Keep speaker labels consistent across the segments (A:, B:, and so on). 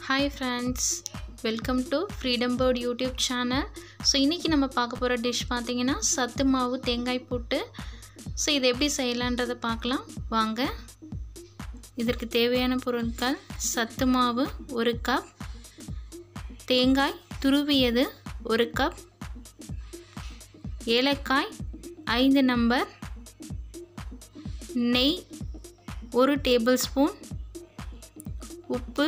A: hi friends welcome to freedom bird YouTube channel so இன்றைக்கி நம்ம பார்க்க போகிற டிஷ் பார்த்தீங்கன்னா சத்து மாவு தேங்காய் போட்டு ஸோ இதை எப்படி செய்யலான்றதை பார்க்கலாம் வாங்க இதற்கு தேவையான பொருட்கள் சத்து மாவு ஒரு கப் தேங்காய் துருவியது ஒரு கப் ஏலக்காய் ஐந்து நம்பர் நெய் ஒரு டேபிள் ஸ்பூன் உப்பு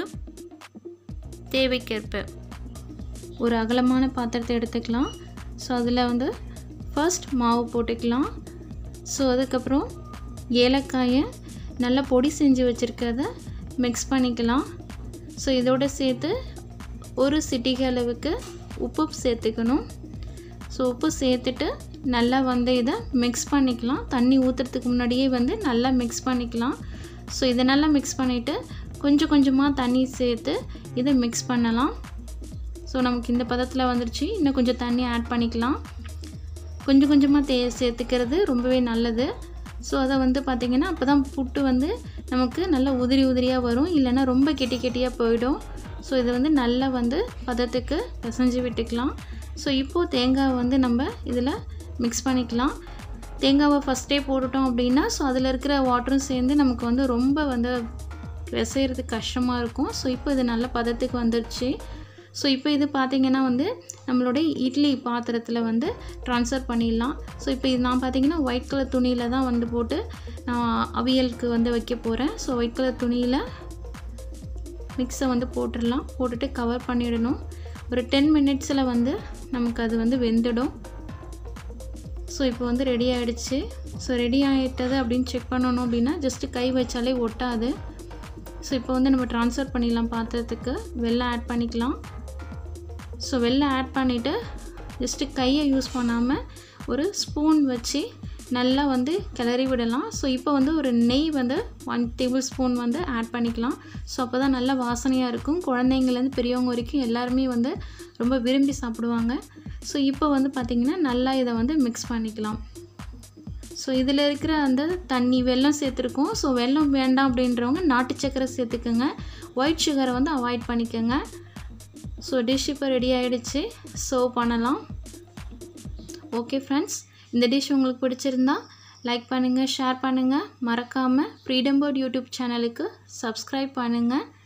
A: தேவைக்கேற்ப ஒரு அகலமான பாத்திரத்தை எடுத்துக்கலாம் ஸோ அதில் வந்து ஃபர்ஸ்ட் மாவு போட்டுக்கலாம் ஸோ அதுக்கப்புறம் ஏலக்காயை நல்லா பொடி செஞ்சு வச்சுருக்கிறத மிக்ஸ் பண்ணிக்கலாம் ஸோ இதோடு சேர்த்து ஒரு சிட்டிகை அளவுக்கு உப்பு சேர்த்துக்கணும் ஸோ உப்பு சேர்த்துட்டு நல்லா வந்து இதை மிக்ஸ் பண்ணிக்கலாம் தண்ணி ஊற்றுறதுக்கு முன்னாடியே வந்து நல்லா மிக்ஸ் பண்ணிக்கலாம் ஸோ இதை நல்லா மிக்ஸ் பண்ணிவிட்டு கொஞ்சம் கொஞ்சமாக தண்ணி சேர்த்து இதை மிக்ஸ் பண்ணலாம் ஸோ நமக்கு இந்த பதத்தில் வந்துருச்சு இன்னும் கொஞ்சம் தண்ணி ஆட் பண்ணிக்கலாம் கொஞ்சம் கொஞ்சமாக தே சேர்த்துக்கிறது ரொம்பவே நல்லது ஸோ அதை வந்து பார்த்திங்கன்னா அப்போ தான் புட்டு வந்து நமக்கு நல்லா உதிரி உதிரியாக வரும் இல்லைன்னா ரொம்ப கெட்டி கெட்டியாக போயிடும் ஸோ இதை வந்து நல்லா வந்து பதத்துக்கு பிசைஞ்சு விட்டுக்கலாம் ஸோ இப்போது தேங்காய் வந்து நம்ம இதில் மிக்ஸ் பண்ணிக்கலாம் தேங்காவை ஃபஸ்ட்டே போட்டுட்டோம் அப்படின்னா ஸோ அதில் இருக்கிற வாட்டரும் சேர்ந்து நமக்கு வந்து ரொம்ப வந்து பிசைகிறதுக்கு கஷ்டமாக இருக்கும் ஸோ இப்போ இது நல்ல பதத்துக்கு வந்துடுச்சு ஸோ இப்போ இது பார்த்திங்கன்னா வந்து நம்மளுடைய இட்லி பாத்திரத்தில் வந்து ட்ரான்ஸ்ஃபர் பண்ணிடலாம் ஸோ இப்போ இது நான் பார்த்தீங்கன்னா ஒயிட் கலர் துணியில் தான் வந்து போட்டு நான் அவியலுக்கு வந்து வைக்க போகிறேன் ஸோ ஒயிட் கலர் துணியில் மிக்ஸை வந்து போட்டுடலாம் போட்டுட்டு கவர் பண்ணிடணும் ஒரு டென் மினிட்ஸில் வந்து நமக்கு அது வந்து வெந்துடும் ஸோ இப்போ வந்து ரெடி ஆகிடுச்சு ஸோ ரெடி ஆகிட்டது அப்படின்னு செக் பண்ணணும் அப்படின்னா ஜஸ்ட்டு கை வச்சாலே ஒட்டாது ஸோ இப்போ வந்து நம்ம ட்ரான்ஸ்ஃபர் பண்ணிடலாம் பாத்திரத்துக்கு வெள்ளம் ஆட் பண்ணிக்கலாம் ஸோ வெள்ளம் ஆட் பண்ணிவிட்டு ஜஸ்ட்டு கையை யூஸ் பண்ணாமல் ஒரு ஸ்பூன் வச்சு நல்லா வந்து கிளறி விடலாம் ஸோ இப்போ வந்து ஒரு நெய் வந்து ஒன் டேபிள் ஸ்பூன் வந்து ஆட் பண்ணிக்கலாம் ஸோ அப்போ தான் நல்லா வாசனையாக இருக்கும் குழந்தைங்கலேருந்து பெரியவங்க வரைக்கும் எல்லாருமே வந்து ரொம்ப விரும்பி சாப்பிடுவாங்க ஸோ இப்போ வந்து பார்த்திங்கன்னா நல்லா இதை வந்து மிக்ஸ் பண்ணிக்கலாம் ஸோ இதில் இருக்கிற அந்த தண்ணி வெல்லம் சேர்த்துருக்கோம் ஸோ வெல்லம் வேண்டாம் அப்படின்றவங்க நாட்டு சக்கரை சேர்த்துக்கோங்க ஒயிட் சுகரை வந்து அவாய்ட் பண்ணிக்கோங்க ஸோ டிஷ் இப்போ ரெடி ஆகிடுச்சு சர்வ் பண்ணலாம் ஓகே ஃப்ரெண்ட்ஸ் இந்த டிஷ் உங்களுக்கு பிடிச்சிருந்தா லைக் பண்ணுங்கள் ஷேர் பண்ணுங்கள் மறக்காமல் ஃப்ரீடம் பேர்ட் யூடியூப் சேனலுக்கு சப்ஸ்கிரைப் பண்ணுங்கள்